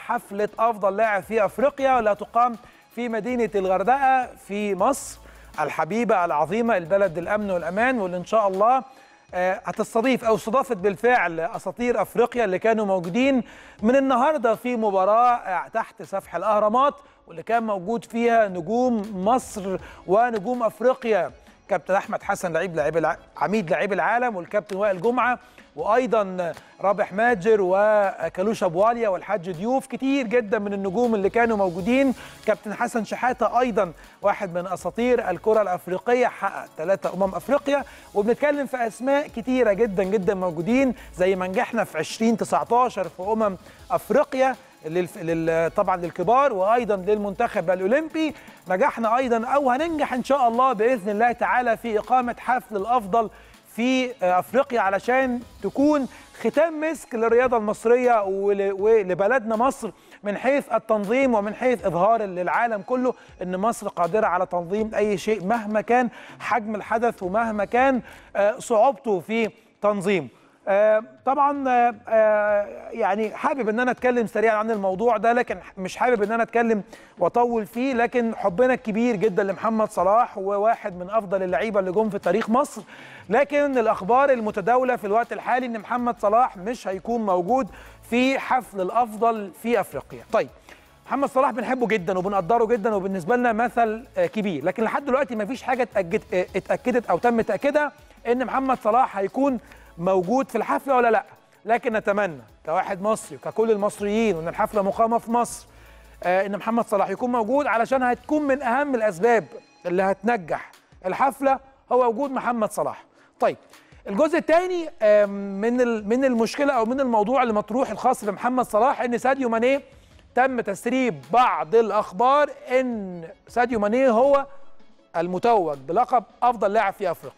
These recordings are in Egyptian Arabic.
حفله افضل لاعب في افريقيا واللي هتقام في مدينه الغردقه في مصر الحبيبه العظيمه البلد الامن والامان واللي ان شاء الله آه، هتستضيف او استضافت بالفعل اساطير افريقيا اللي كانوا موجودين من النهارده في مباراه آه، تحت سفح الاهرامات واللي كان موجود فيها نجوم مصر ونجوم افريقيا كابتن احمد حسن لعيب لعيب الع... عميد لعيب العالم والكابتن وائل جمعه وايضا رابح ماجر وكالوش ابواليا والحاج ضيوف كتير جدا من النجوم اللي كانوا موجودين كابتن حسن شحاته ايضا واحد من اساطير الكره الافريقيه حقق ثلاثه امم افريقيا وبنتكلم في اسماء كتيره جدا جدا موجودين زي ما نجحنا في 2019 في امم افريقيا لل... لل... طبعا للكبار وايضا للمنتخب الاولمبي نجحنا ايضا او هننجح ان شاء الله باذن الله تعالى في اقامه حفل الافضل في افريقيا علشان تكون ختام مسك للرياضه المصريه ول- ولبلدنا مصر من حيث التنظيم ومن حيث اظهار للعالم كله ان مصر قادره على تنظيم اي شيء مهما كان حجم الحدث ومهما كان آه، صعوبته في تنظيمه آه، طبعا آه، آه، يعني حابب ان انا اتكلم سريعا عن الموضوع ده لكن مش حابب ان انا اتكلم واطول فيه لكن حبنا الكبير جدا لمحمد صلاح هو واحد من افضل اللعيبه اللي جم في تاريخ مصر لكن الاخبار المتداوله في الوقت الحالي ان محمد صلاح مش هيكون موجود في حفل الافضل في افريقيا طيب محمد صلاح بنحبه جدا وبنقدره جدا وبالنسبه لنا مثل آه، كبير لكن لحد دلوقتي ما فيش حاجه اتأكد آه، اتاكدت او تم تاكيدها ان محمد صلاح هيكون موجود في الحفله ولا لا لكن نتمنى كواحد مصري وككل المصريين وان الحفله مقامه في مصر آه، ان محمد صلاح يكون موجود علشان هتكون من اهم الاسباب اللي هتنجح الحفله هو وجود محمد صلاح طيب الجزء الثاني من ال- من المشكله او من الموضوع اللي مطروح الخاص بمحمد صلاح ان ساديو ماني تم تسريب بعض الاخبار ان ساديو ماني هو المتوج بلقب افضل لاعب في افريقيا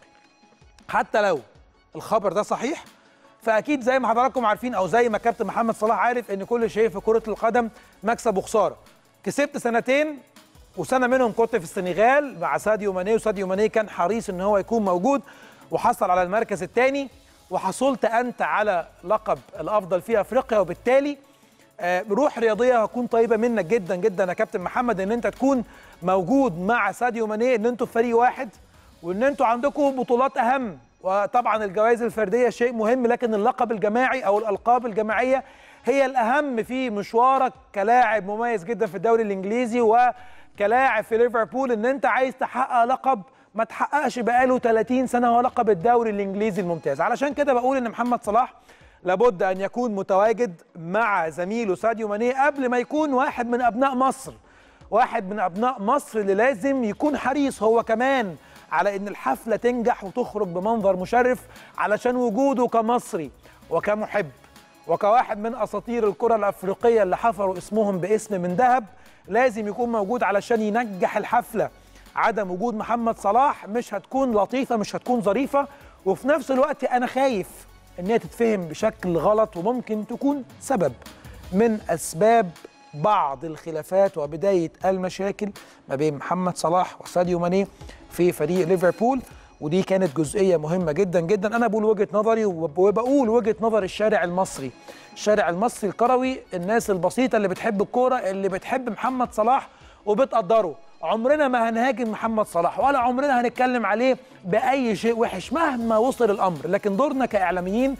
حتى لو الخبر ده صحيح فاكيد زي ما حضراتكم عارفين او زي ما كابتن محمد صلاح عارف ان كل شيء في كره القدم مكسب وخساره كسبت سنتين وسنه منهم كنت في السنغال مع ساديو ماني وساديو ماني كان حريص ان هو يكون موجود وحصل على المركز الثاني وحصلت انت على لقب الافضل في افريقيا وبالتالي آه، روح رياضيه هتكون طيبه منك جدا جدا يا كابتن محمد ان انت تكون موجود مع ساديو ماني ان انتوا في فريق واحد وان انتوا عندكم بطولات اهم وطبعا الجوائز الفرديه شيء مهم لكن اللقب الجماعي او الالقاب الجماعيه هي الاهم في مشوارك كلاعب مميز جدا في الدوري الانجليزي وكلاعب في ليفربول ان انت عايز تحقق لقب ما تحققش بقاله 30 سنه هو لقب الدوري الانجليزي الممتاز علشان كده بقول ان محمد صلاح لابد ان يكون متواجد مع زميله ساديو ماني قبل ما يكون واحد من ابناء مصر واحد من ابناء مصر اللي لازم يكون حريص هو كمان على ان الحفله تنجح وتخرج بمنظر مشرف علشان وجوده كمصري وكمحب وكواحد من اساطير الكره الافريقيه اللي حفروا اسمهم باسم من ذهب لازم يكون موجود علشان ينجح الحفله عدم وجود محمد صلاح مش هتكون لطيفه مش هتكون ظريفه وفي نفس الوقت انا خايف ان هي تتفهم بشكل غلط وممكن تكون سبب من اسباب بعض الخلافات وبدايه المشاكل ما بين محمد صلاح وساديو ماني في فريق ليفربول ودي كانت جزئيه مهمه جدا جدا انا بقول وجهه نظري وب- وبقول وجهه نظر الشارع المصري الشارع المصري الكروي الناس البسيطه اللي بتحب الكوره اللي بتحب محمد صلاح وبتقدره عمرنا ما هنهاجم محمد صلاح ولا عمرنا هنتكلم عليه باي شيء وحش مهما وصل الامر لكن دورنا كاعلاميين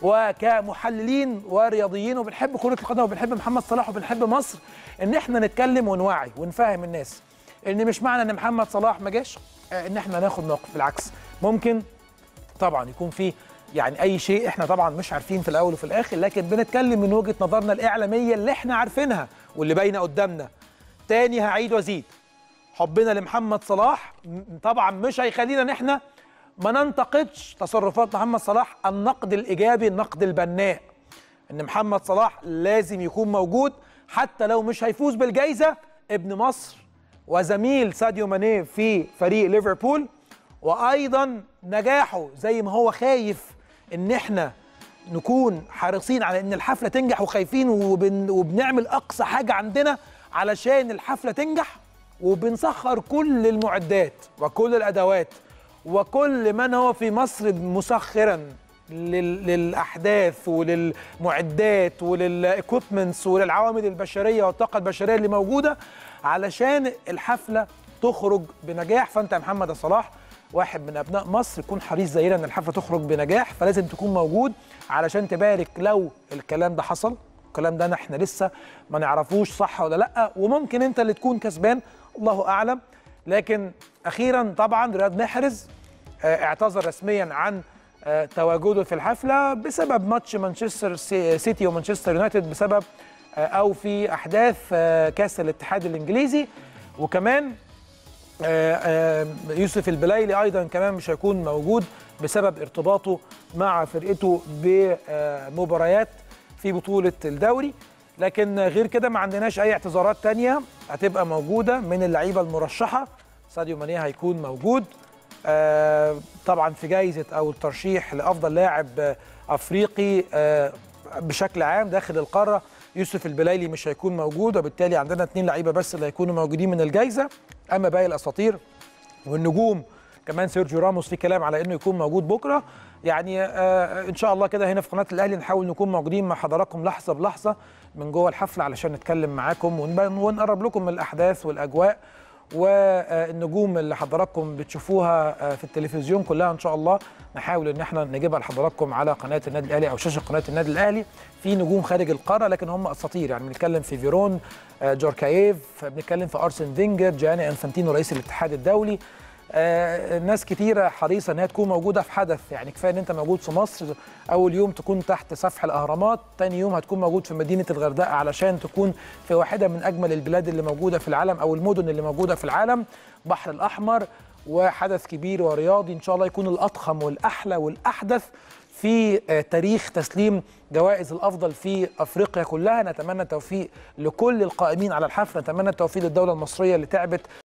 وكمحللين ورياضيين وبنحب كره القدم وبنحب محمد صلاح وبنحب مصر ان احنا نتكلم ونوعي ونفهم الناس ان مش معنى ان محمد صلاح ما جاش آه، ان احنا ناخد موقف بالعكس ممكن طبعا يكون في يعني اي شيء احنا طبعا مش عارفين في الاول وفي الاخر لكن بنتكلم من وجهه نظرنا الاعلاميه اللي احنا عارفينها واللي باينه قدامنا تاني هعيد وازيد حبنا لمحمد صلاح م- طبعا مش هيخلينا ان احنا ما ننتقدش تصرفات محمد صلاح النقد الايجابي النقد البناء ان محمد صلاح لازم يكون موجود حتى لو مش هيفوز بالجائزه ابن مصر وزميل ساديو ماني في فريق ليفربول وايضا نجاحه زي ما هو خايف ان احنا نكون حريصين على ان الحفله تنجح وخايفين وبن وبنعمل اقصى حاجه عندنا علشان الحفله تنجح وبنسخر كل المعدات وكل الادوات وكل من هو في مصر مسخرا لل- للاحداث وللمعدات وللايكويبمنتس وللعوامل البشريه والطاقه البشريه اللي موجوده علشان الحفله تخرج بنجاح فانت يا محمد يا صلاح واحد من ابناء مصر يكون حريص زينا ان الحفله تخرج بنجاح فلازم تكون موجود علشان تبارك لو الكلام ده حصل الكلام ده احنا لسه ما نعرفوش صح ولا لا وممكن انت اللي تكون كسبان الله اعلم لكن اخيرا طبعا رياض محرز آه، اعتذر رسميا عن آه، تواجده في الحفله بسبب ماتش مانشستر سي- سيتي ومانشستر يونايتد بسبب آه، او في احداث آه، كاس الاتحاد الانجليزي وكمان آه، آه، يوسف البلايلي ايضا كمان مش هيكون موجود بسبب ارتباطه مع فرقته بمباريات في بطوله الدوري لكن غير كده ما عندناش اي اعتذارات تانية هتبقى موجوده من اللعيبه المرشحه ساديو ماني هيكون موجود آه، طبعا في جائزه او الترشيح لافضل لاعب آه، افريقي آه، بشكل عام داخل القاره يوسف البلايلي مش هيكون موجود وبالتالي عندنا اثنين لعيبه بس اللي هيكونوا موجودين من الجائزه اما باقي الاساطير والنجوم كمان سيرجيو راموس في كلام على انه يكون موجود بكره يعني آه ان شاء الله كده هنا في قناه الاهلي نحاول نكون موجودين مع حضراتكم لحظه بلحظه من جوه الحفله علشان نتكلم معاكم ونب- ونقرب لكم من الاحداث والاجواء والنجوم اللي حضراتكم بتشوفوها آه، في التلفزيون كلها ان شاء الله نحاول ان احنا نجيبها لحضراتكم على قناه النادي الاهلي او شاشه قناه النادي الاهلي في نجوم خارج القاره لكن هم اساطير يعني بنتكلم في فيرون آه، جوركايف بنتكلم في ارسن فينجر جياني انفانتينو رئيس الاتحاد الدولي آه، ناس كتيرة حريصة ان هي تكون موجودة في حدث يعني كفاية ان انت موجود في مصر اول يوم تكون تحت سفح الاهرامات تاني يوم هتكون موجود في مدينة الغردقة علشان تكون في واحدة من اجمل البلاد اللي موجودة في العالم او المدن اللي موجودة في العالم بحر الاحمر وحدث كبير ورياضي ان شاء الله يكون الاضخم والاحلى والاحدث في آه، تاريخ تسليم جوائز الافضل في افريقيا كلها نتمنى التوفيق لكل القائمين على الحفل نتمنى التوفيق للدوله المصريه اللي تعبت